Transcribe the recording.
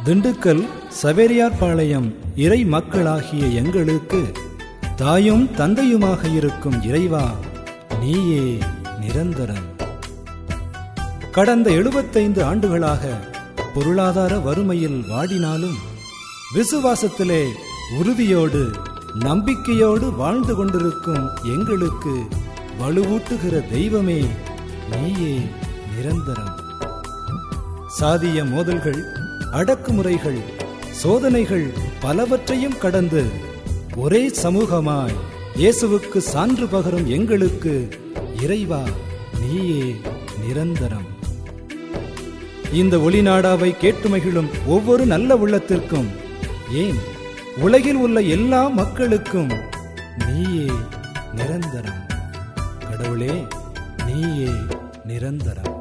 திண்டுக்கல் சவேரியார்பாளையம் இறை மக்களாகிய எங்களுக்கு தாயும் தந்தையுமாக இருக்கும் இறைவா நீயே நிரந்தரம் கடந்த எழுபத்தைந்து ஆண்டுகளாக பொருளாதார வறுமையில் வாடினாலும் விசுவாசத்திலே உறுதியோடு நம்பிக்கையோடு வாழ்ந்து கொண்டிருக்கும் எங்களுக்கு வலுவூட்டுகிற தெய்வமே நீயே நிரந்தரம் சாதிய மோதல்கள் அடக்குமுறைகள் சோதனைகள் பலவற்றையும் கடந்து ஒரே சமூகமாய் இயேசுவுக்கு சான்று பகரும் எங்களுக்கு இறைவா நீயே நிரந்தரம் இந்த ஒளிநாடாவை கேட்டு மகிழும் ஒவ்வொரு நல்ல உள்ளத்திற்கும் ஏன் உலகில் உள்ள எல்லா மக்களுக்கும் நீயே நிரந்தரம் கடவுளே நீயே நிரந்தரம்